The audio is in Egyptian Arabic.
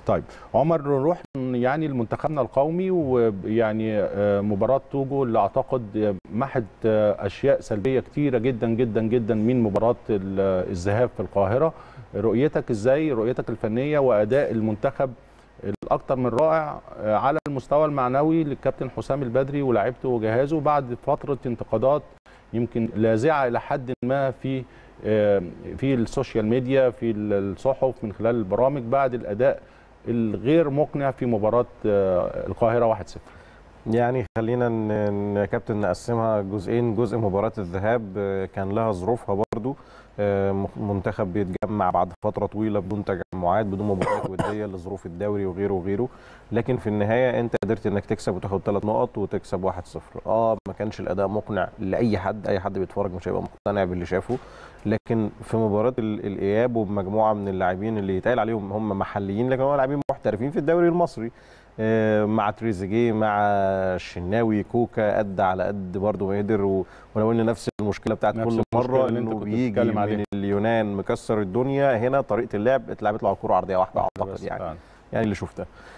طيب عمر نروح يعني لمنتخبنا القومي ويعني آه، مباراه توجو اللي اعتقد محت آه، اشياء سلبيه كتيره جدا جدا جدا من مباراه ال- الذهاب في القاهره رؤيتك ازاي رؤيتك الفنيه واداء المنتخب الاكثر من رائع آه، على المستوى المعنوي للكابتن حسام البدري ولاعيبته وجهازه بعد فتره انتقادات يمكن لاذعه الى حد ما في آه، في السوشيال ميديا في الصحف من خلال البرامج بعد الاداء الغير مقنع في مباراه آه، القاهره 1-0 يعني خلينا ن- ن- كابتن نقسمها جزئين جزء مباراة الذهاب آه، كان لها ظروفها برضو آه، مخ- منتخب بيتجمع بعد فترة طويلة بدون تجمعات بدون مباريات ودية لظروف الدوري وغيره وغيره لكن في النهاية انت قدرت انك تكسب وتاخد ثلاث نقط وتكسب 1-0 اه ما كانش الاداء مقنع لاي حد اي حد بيتفرج مش هيبقى مقتنع باللي شافه لكن في مباراة ال- الاياب وبمجموعة من اللاعبين اللي يتقال عليهم هم محليين لكن هم لاعبين محترفين في الدوري المصري آه، مع تريزيجيه مع الشناوي كوكا قد على قد برضه ما قدر و- ولو ان نفس المشكله بتاعت نفس كل المشكلة مره اللي أنت انه كنت بيجي بتتكلم عليها. من اليونان مكسر الدنيا هنا طريقه اللعب اتلعبت له على كوره عرضيه واحده بس اعتقد يعني فعلا. يعني اللي شفتها